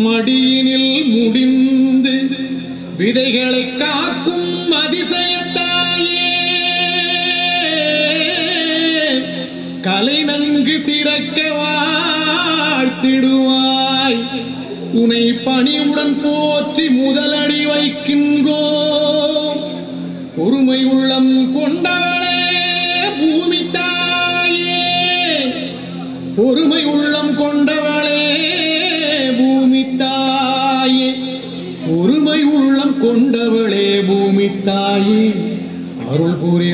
மடியினில் முடிந்து விதைகளை காக்கும் அதிசயத்தாயே கலை நன்கு சிறக்க வாழ்த்திடுவாய் உனை பணிவுடன் போற்றி முதலடி வைக்கின்றோம் பொறுமை உள்ளம் கொண்டவளே பூமி தாயே பொறுமை உள்ளம் கொண்டவளே பூமி தாயே பொறுமை உள்ளம் கொண்டவளே பூமி தாயே அருள்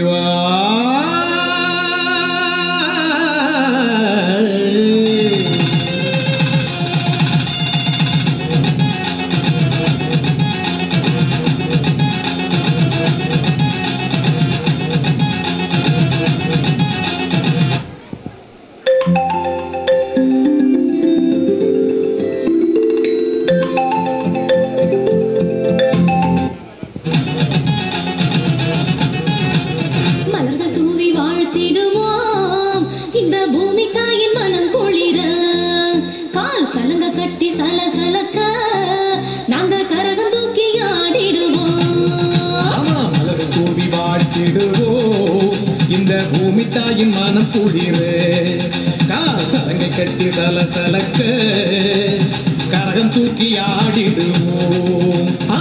புரிவாய் மலர்கள் தூவி வாழ்த்திடுவோம் இந்த பூமி தாயின் மனம் குளிர கால் சலங்க கட்டி சல சலக்க நாங்க கரகம் தூக்கி ஆடிடுவோம் ஆமா, மலர் தூவி வாழ்த்திடுவோம் இந்த பூமி தாயின் மனம் குளிரு கால் சலங்கை கட்டி சல சலக்க கரகம் தூக்கி ஆடிடுவோம் ஆ,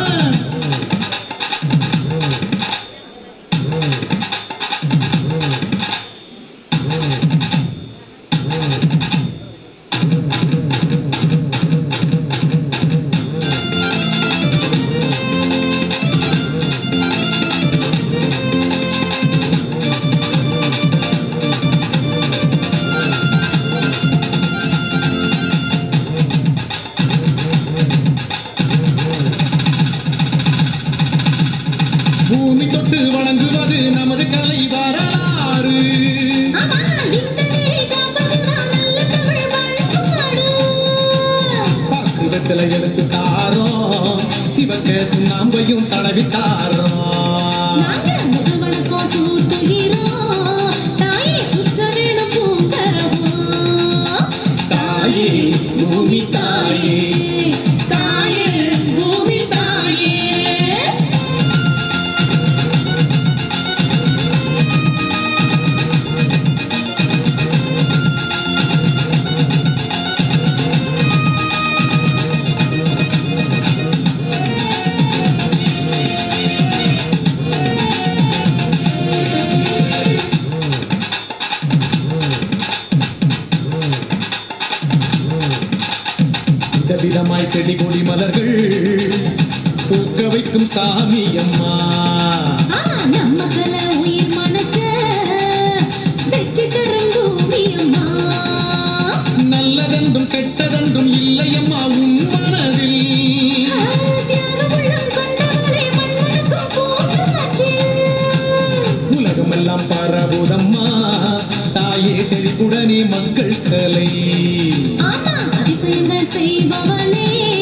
பூமி தொட்டு வணங்குவது நமது கலை வரலாறு ஆமா, இந்த நீரை காப்பதுதான் நல்ல தமிழ் பண்பாடு. பாக்கு வெத்தலை எடுத்து தாரோம் சிவக்க சுண்ணாம்பையும் தடவி தாரோம் நாங்க முதல் வணக்கம் சூட்டுகிறோம். தாயே சுற்ற வேணும் பூங்கரவும். தாயே பூமி தாயே தாயே பூமி தாயே விதவிதமாய் செடி கொடி மலர்கள் பூக்க வைக்கும் சாமி அம்மா ஆ, நம்ம கலை உயிர் மணக்க வெற்றி தரும் பூமி அம்மா நல்லதென்றும் கெட்டதென்றும் இல்லை அம்மா உன் மனதில் ஆ, தியாக உள்ளம் கொண்டவளே மண்மணக்கும் பூங்காற்றில். உலகமெல்லாம் பரவுதம்மா தாயே செழிப்புடனே மக்கள் கலை ஆமா அதிசயங்கள் செய்பவளே